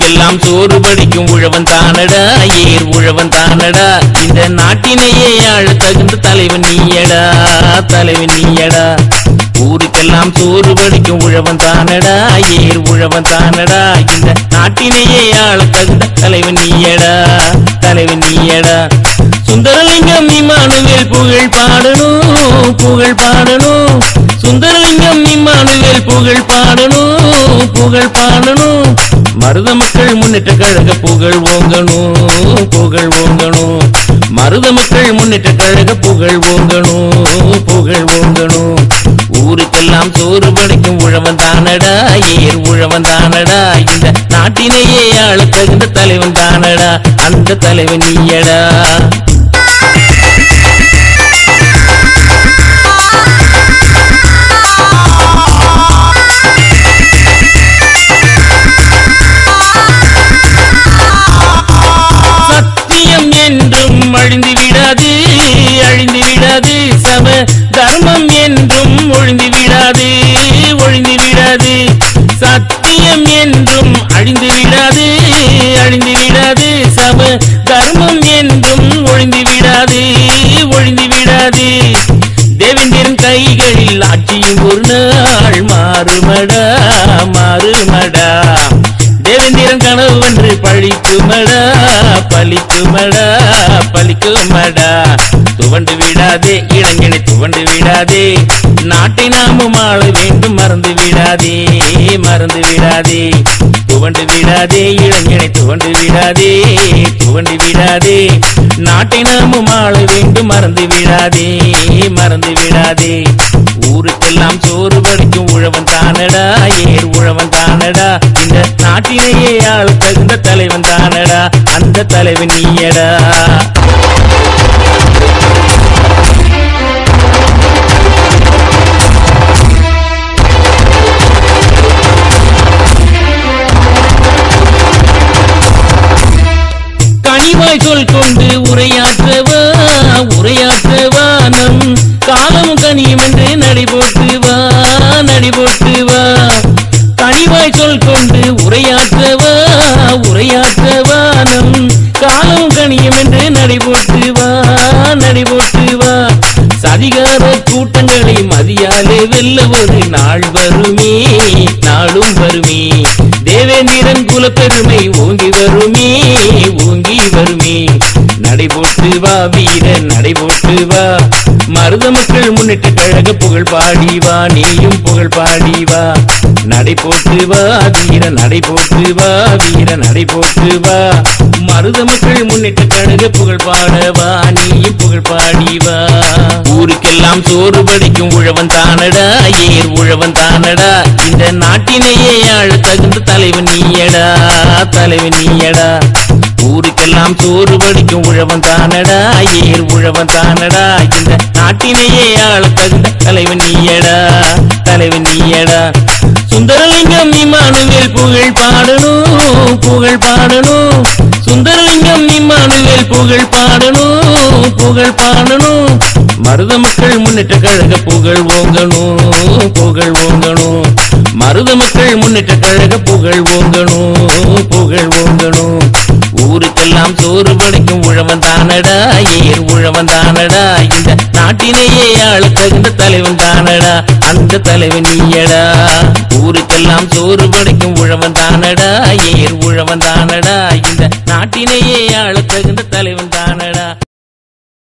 ஊருக்கெல்லாம் சோறு படிக்கும் உழவன் தானடா ஏர் உழவன் தானடா இந்த நாட்டினையே ஆழ தகுந்த தலைவன் நீயடா தலைவன் நீயடா ஊருக்கெல்லாம் சோறு படிக்கும் உழவன் தானடா ஏர் உழவன் தானடா இந்த நாட்டினையே ஆள தகுந்த தலைவன் நீயடா தலைவன் நீயடா சுந்தரலிங்கம் இம்மானுவேல் புகழ் பாடணும் புகழ் பாடணும் சுந்தரலிங்கம் இம்மானுவேல் புகழ் பாடணும் புகழ் பாடணும் மருத மக்கள் முன்னேற்ற கழக புகழ் ஓங்கணும் புகழ் ஓங்கணும் மருத மக்கள் முன்னேற்ற கழக புகழ் ஓங்கணும் புகழ் ஓங்கணும் ஊருக்கெல்லாம் சோறு படைக்கும் உழவன் தானடா ஏர் உழவன் தானடா இந்த நாட்டினையே ஆள தகுந்த தலைவன் தானடா அந்த தலைவன் நீயடா சத்தியம் என்றும் அழிந்து விடாது அழிந்து விடாது சம தர்மம் என்றும் ஒழிந்து விடாது ஒழிந்து விடாது சத்தியம் என்றும் அழிந்து விடாது அழிந்து விடாது சம தர்மம் என்றும் ஒழிந்து விடாது ஒழிந்து விடாது தேவேந்திரன் கைகளில் ஆட்சியும் ஒரு நாள் மாறுமடா மாறுமடா தேவேந்திரன் கனவென்று பழிக்குமடா பலிக்குமடா பலிக்குமடா துவண்டு விடாதே இளைஞனை துவண்டு விடாதே நாட்டை நாமும் ஆள வேண்டும் மறந்து விடாதே மறந்து விடாதே துவண்டு விடாதே இளைஞனை துவண்டு விடாதே துவண்டு விடாதே நாட்டை நாமும் ஆள வேண்டும் மறந்து விடாதே மறந்து விடாதே ஊருக்கெல்லாம் சோறு படிக்கும் உழவன் தானடா ஏர் உழவன் தானடா இந்த நாட்டிலேயே ஆள் தகுந்த தலைவன் தானடா அந்த தலைவன் நீயடா கனிவாய் சொல் கொண்டு உரையாற்றவா உரையாற்றவா நம் காலம் கனியும் என்று நடைபோட்டு வா நடைபோட்டு வா கனிவாய் சொல் கொண்டு உரையாற்றவா உரையாற்றவா நம் காலம் கனியும் என்று நடைபோட்டு வா நடைபோட்டு வா சதிகார கூட்டங்களை மதியாலே வெல்ல ஒரு நாள் வருமே நாளும் வருமே தேவேந்திரன் குலப்பெருமை ஓங்கி வருமே ஓங்கி வருமே நடைபோட்டு வா வீரன் நடைபோட்டு வா மருத மக்கள் முன்னிட்டு கழக புகழ் பாடி வா நீயும் புகழ் பாடி வா நடைபோட்டு வா வீர நடைபோட்டு வா வீர நடைபோட்டு வா மருத மக்கள் முன்னிட்டு கழக புகழ் பாட வா நீயும் புகழ் பாடி வா ஊருக்கெல்லாம் சோறு படிக்கும் உழவன் தானடா ஏர் உழவன் தானடா இந்த நாட்டினையே ஆழ தகுந்த தலைவன் நீயடா தலைவன் நீயடா ஊருக்கெல்லாம் சோறு படிக்கும் உழவன் தானடா ஏர் உழவன் தானடா இந்த நாட்டினையே ஆள தகுந்த தலைவன் நீயடா தலைவன் நீயடா சுந்தரலிங்கம் இம்மானுவேல் புகழ் பாடணும் புகழ் பாடணும் சுந்தரலிங்கம் இம்மானுவேல் புகழ் பாடணும் புகழ் பாடணும் மருத மக்கள் முன்னேற்ற கழக புகழ் ஓங்கணும் புகழ் ஓங்கணும் மருத மக்கள் முன்னேற்ற கழக புகழ் ஓங்கணும் புகழ் ஓங்கணும் ஊருக்கெல்லாம் சோறு படைக்கும் உழவன் தானடா ஏர் உழவன் தானடா இந்த நாட்டினையே ஆள தகுந்த தலைவன் தானடா அந்த தலைவன் நீயடா ஊருக்கெல்லாம் சோறு படைக்கும் உழவன் தானடா ஏர் உழவன் தானடா இந்த நாட்டினையே ஆள தகுந்த தலைவன்